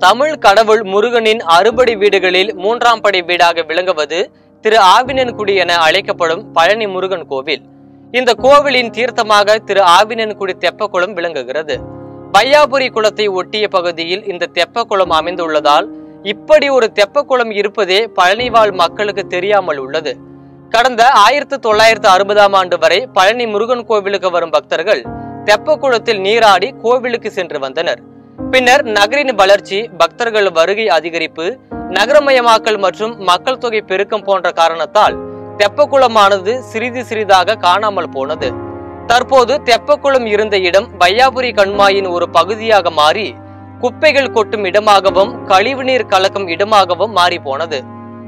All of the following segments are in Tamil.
தமிழ் கடவுள் முருகனின் அறுபடை வீடுகளில் மூன்றாம் படை வீடாக விளங்குவது திரு ஆவினன்குடி என அழைக்கப்படும் பழனி முருகன் கோவில் இந்த கோவிலின் தீர்த்தமாக திரு ஆவினன்குடி தெப்பக்குளம் விளங்குகிறது வையாபுரி குளத்தை ஒட்டிய பகுதியில் இந்த தெப்பக்குளம் அமைந்துள்ளதால் இப்படி ஒரு தெப்பக்குளம் இருப்பதே பழனி வாழ் மக்களுக்கு தெரியாமல் உள்ளது கடந்த ஆயிரத்தி தொள்ளாயிரத்து அறுபதாம் ஆண்டு வரை பழனி முருகன் கோவிலுக்கு வரும் பக்தர்கள் தெப்பக்குளத்தில் நீராடி கோவிலுக்கு சென்று வந்தனர் பின்னர் நகரின் வளர்ச்சி பக்தர்கள் வருகை அதிகரிப்பு நகரமயமாக்கல் மற்றும் மக்கள் தொகை பெருக்கம் போன்ற காரணத்தால் தெப்பக்குளமானது சிறிது சிறிதாக காணாமல் போனது தற்போது தெப்பக்குளம் இருந்த இடம் வையாபுரி கண்மாயின் ஒரு பகுதியாக மாறி குப்பைகள் கொட்டும் இடமாகவும் கழிவுநீர் கலக்கும் இடமாகவும் மாறி போனது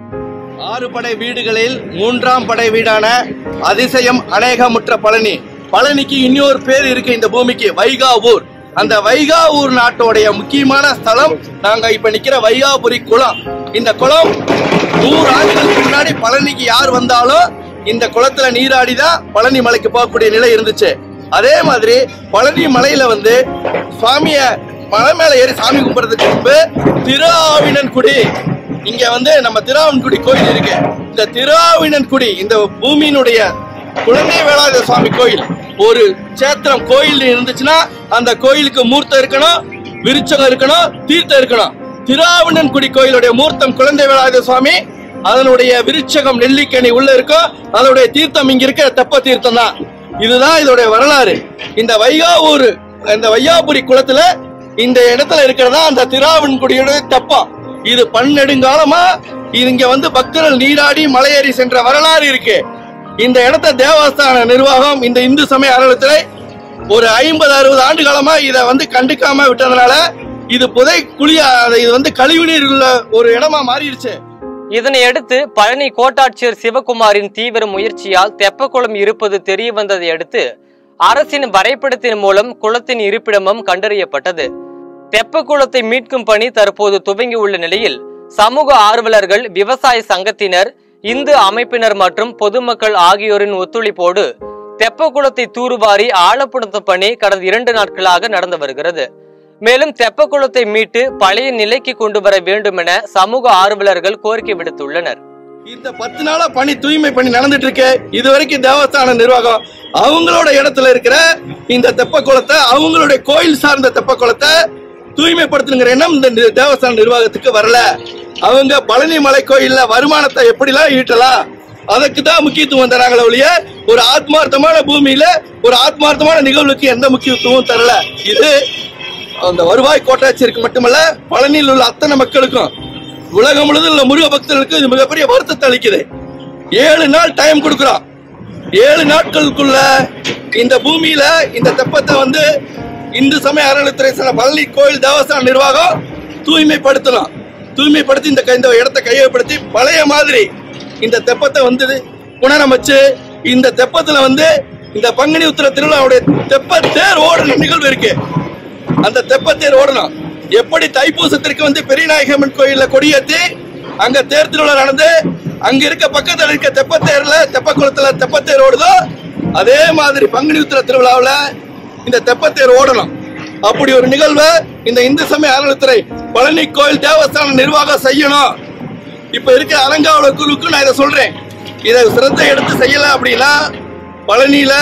ஆறு படை வீடுகளில் மூன்றாம் படை வீடான அதிசயம் அநேகமுற்ற பழனி பழனிக்கு இன்னொரு பேர் இருக்கு இந்த பூமிக்கு வைகாவூர் அந்த வைகாவூர் நாட்டோடைய முக்கியமான ஸ்தலம் நாங்க இப்ப நிக்கிற வைகாபுரி குளம் இந்த குளம் நூறு ஆண்டுகளுக்கு முன்னாடி பழனிக்கு யார் வந்தாலும் இந்த குளத்துல நீராடி தான் பழனி மலைக்கு போகக்கூடிய நிலை இருந்துச்சு அதே மாதிரி பழனி மலையில வந்து சுவாமிய மலை மேல ஏறி சாமி கும்பிடுறதுக்கு முன்பு திருஆவினன்குடி இங்க வந்து நம்ம திருஆவினன்குடி கோயில் இருக்கு இந்த திருஆவினன்குடி இந்த பூமியினுடைய குழந்தை வேளாயுத சுவாமி கோயில் ஒரு சேத்திரம் கோயில் இருந்துச்சுன்னா அந்த கோயிலுக்கு மூர்த்தம் இருக்கணும் விருச்சகம் இருக்கணும் தீர்த்தம் இருக்கணும் திருஆவினன்குடி கோயிலுடைய மூர்த்தம் குழந்தை வேலாயுத சுவாமி அதனுடைய விருச்சகம் நெல்லிக்கனி உள்ள இருக்கும் அதனுடைய தீர்த்தம் இங்க இருக்கிற தெப்ப தீர்த்தம் தான் இதுதான் இதோடைய வரலாறு இந்த வைகாவூர் இந்த வையாபுரி குளத்துல இந்த இடத்துல இருக்கிறதா அந்த திராவன்குடியோட தெப்பம் இது பன்னெடுங்காலமா இங்க வந்து பக்தர்கள் நீராடி மலையேறி சென்ற வரலாறு இருக்கு இந்த இடத்த தேவஸ்தான நிர்வாகம் இந்த இந்து சமய அறநிலையத்துறை ஒரு ஐம்பது அறுபது ஆண்டு காலமா இத வந்து கண்டுக்காம விட்டதுனால இது புதை குழியா இது வந்து கழிவுநீர் உள்ள ஒரு இடமா மாறிடுச்சு இதனை அடுத்து பழனி கோட்டாட்சியர் சிவகுமாரின் தீவிர முயற்சியால் தெப்பக்குளம் இருப்பது தெரிய வந்ததை அடுத்து அரசின் வரைபடத்தின் மூலம் குளத்தின் இருப்பிடமும் கண்டறியப்பட்டது தெப்பக்குளத்தை மீட்கும் பணி தற்போது துவங்கியுள்ள நிலையில் சமூக ஆர்வலர்கள் விவசாய சங்கத்தினர் இந்து அமைப்பினர் மற்றும் பொதுமக்கள் ஆகியோரின் ஒத்துழைப்போடு தெப்பக்குளத்தை தூர்வாரி ஆழப்படுத்தும் பணி கடந்த இரண்டு நாட்களாக நடந்து வருகிறது மேலும் தெப்பக்குளத்தை மீட்டு பழைய நிலைக்கு கொண்டு வர வேண்டும் என சமூக ஆர்வலர்கள் கோரிக்கை விடுத்துள்ளனர் இந்த பத்து நாளா பணி தூய்மை பணி நடந்துட்டு இருக்கு இது வரைக்கும் தேவஸ்தான நிர்வாகம் அவங்களோட இடத்துல இருக்கிற இந்த தெப்ப குளத்தை அவங்களுடைய கோயில் சார்ந்த தெப்ப குளத்தை தூய்மைப்படுத்தணுங்கிற எண்ணம் இந்த நி- தேவஸ்தான நிர்வாகத்துக்கு வரல அவங்க பழனி மலை கோயில்ல வருமானத்தை எப்படிலாம் ஈட்டலாம் அதுக்கு தான் முக்கியத்துவம் தராங்களே ஒழிய ஒரு ஆத்மார்த்தமான பூமியில ஒரு ஆத்மார்த்தமான நிகழ்வுக்கு எந்த முக்கியத்துவம் தரல இது அந்த வருவாய் கோட்டாட்சியருக்கு மட்டுமல்ல பழனியில் உள்ள அத்தனை மக்களுக்கும் உலகம் முழுவதும் உள்ள முருக பக்தர்களுக்கு இது மிகப்பெரிய வருத்தத்தை அளிக்குது ஏழு நாள் டைம் கொடுக்குறோம் ஏழு நாட்களுக்குள்ள இந்த பூமியில இந்த தெப்பத்தை வந்து இந்து சமய அறநிலைத்துறை சார்ந்த பழனி கோயில் தேவஸ்தான நிர்வாகம் தூய்மைப்படுத்தணும் தூய்மைப்படுத்தி இந்த க- இந்த இடத்தை கையகப்படுத்தி பழைய மாதிரி இந்த தெப்பத்தை வந்து புனரமைச்சு இந்த தெப்பத்துல வந்து இந்த பங்குனி உத்திர திருவிழாவுடைய தெப்ப தேர் ஓடுற நிகழ்வு இருக்கு அந்த தெப்பத்தேர் ஓடணும் எப்படி தைப்பூசத்திற்கு வந்து பெரியநாயகம்மன் கோயில்ல கொடியேத்தி அங்க தேர் திருவிழா நடந்து அங்க இருக்க பக்கத்துல இருக்க தெப்பத்தேர்ல தெப்பக்குளத்துல தெப்பத்தேர் ஓடுதோ அதே மாதிரி பங்குனி உத்திர திருவிழாவுல இந்த தெப்பத்தேர் ஓடணும் அப்படி ஒரு நிகழ்வை இந்த இந்து சமய அறநிலைத்துறை பழனி கோயில் தேவஸ்தான நிர்வாகம் செய்யணும் இப்ப இருக்க அலங்காவல குழுவுக்கு நான் இதை சொல்றேன் இதை சிரத்தை எடுத்து செய்யல அப்படின்னா பழனியில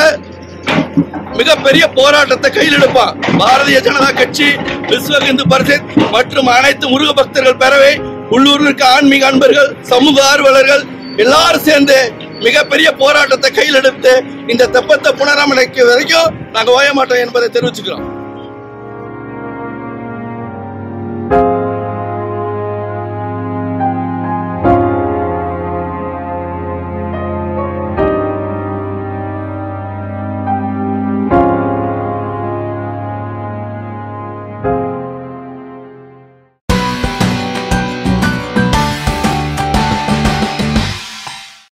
மிகப்பெரிய போராட்டத்தை கையில் எடுப்பான் பாரதிய ஜனதா கட்சி விஸ்வ இந்து பரிஷத் மற்றும் அனைத்து முருக பக்தர்கள் பேரவை உள்ளூரில் இருக்க ஆன்மீக அன்பர்கள் சமூக ஆர்வலர்கள் எல்லாரும் சேர்ந்து மிகப்பெரிய போராட்டத்தை கையில் எடுத்து இந்த தெப்பத்தை புனரமைக்க வரைக்கும் நாங்க ஓய மாட்டோம் என்பதை தெரிவிச்சுக்கிறோம்